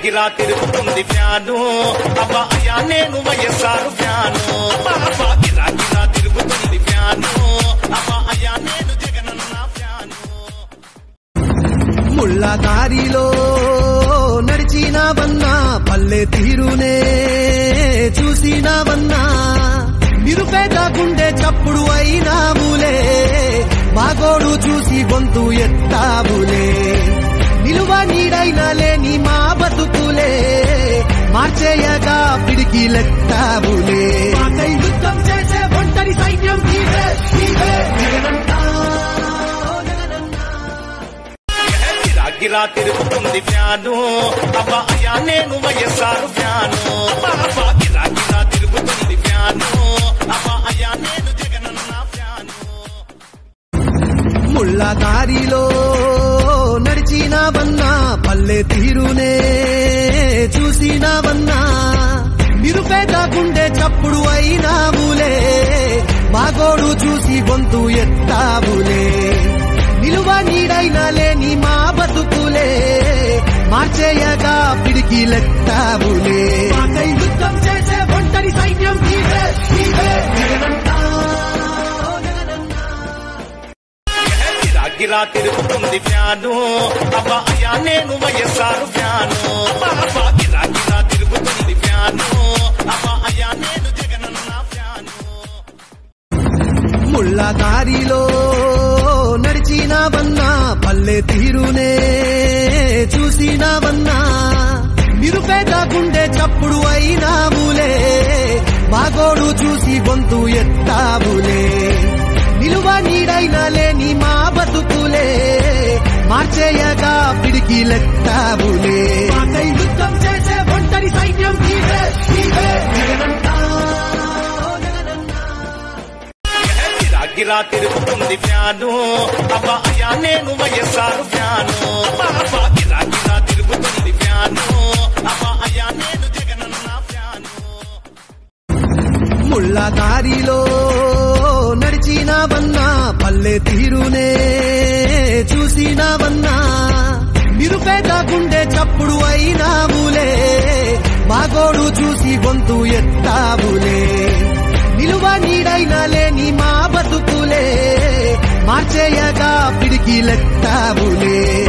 గిరా తిరుగుతుంది ఫ్యాను అబ్బా అయ్యా నేను వైఎస్ఆర్ ఫ్యాను బాబా గిరా గిరా తిరుగుతుంది ఫ్యాను అబ్బా అయ్యా నేను జగనన్న ఫ్యాను ముళ్ళ దారిలో నడిచినావన్నా పల్లె తీరునే చూసినావన్నా నిరుపేద గుండె చప్పుడు అయినావులే మాగోడు చూసి గొంతు ఎత్తావులే నిలువ నీడైన లేని మా బతుకులే మార్చేయగా పిడికి లెత్తావులే మాకై యుద్ధం చేసే ఒంటరి సైన్యం నీవే, నీవే, జగనన్నా, జగనన్నా. గిరా గిరా తిరుగుతుంది ఫ్యాను అబ్బా అయ్యా నేను వైఎస్ఆర్ ఫ్యాను బాబా గిరా గిరా తిరుగుతుంది ఫ్యాను అబ్బా అయ్యా నేను జగనన్న ఫ్యాను ముళ్ళ దారిలో నడిచినావన్నా పల్లె తీరునే చూసినావన్నా నిరుపేద గుండె చప్పుడు అయినావులే మాగోడు చూసి గొంతు ఎత్తావులే నిలువ నీడైన లేని మా బతుకులే మార్చేయగా పిడికి లెత్తావులే మాకై యుద్ధం చేసే ఒంటరి సైన్యం నీవే, నీవే, జగనన్నా, జగనన్నా. గిరా గిరా తిరుగుతుంది ఫ్యాను అబ్బా అయ్యా నేను వైఎస్ఆర్ ఫ్యాను బాబా గిరా గిరా తిరుగుతుంది ఫ్యాను అబ్బా అయ్యా నేను జగనన్న ఫ్యాను ముళ్ళ దారిలో నడిచినావన్నా పల్లె తీరునే చూసినావన్నా నిరుపేద గుండె చప్పుడు అయినావులే మాగోడు చూసి గొంతు ఎత్తావులే నిలువ నీడైన లేని మా బతుకులే మార్చేయగా పిడికి లెత్తావులే మాకై యుద్ధం చేసే ఒంటరి సైన్యం నీవే, నీవే, జగనన్నా, జగనన్నా. గిరా గిరా తిరుగుతుంది ఫ్యాను అబ్బా అయ్యా నేను వైఎస్ఆర్ ఫ్యాను బాబా గిరా గిరా తిరుగుతుంది ఫ్యాను అబ్బా అయ్యా నేను జగనన్న ఫ్యాను ముళ్ళ దారిలో నడిచినావన్నా పల్లె తీరునే చూసినావన్నా నిరుపేద గుండె చప్పుడు అయినావులే మాగోడు చూసి గొంతు ఎత్తావులే నిలువ నీడైన లేని మా బతుకులే మార్చేయగా పిడికి లెత్తావులే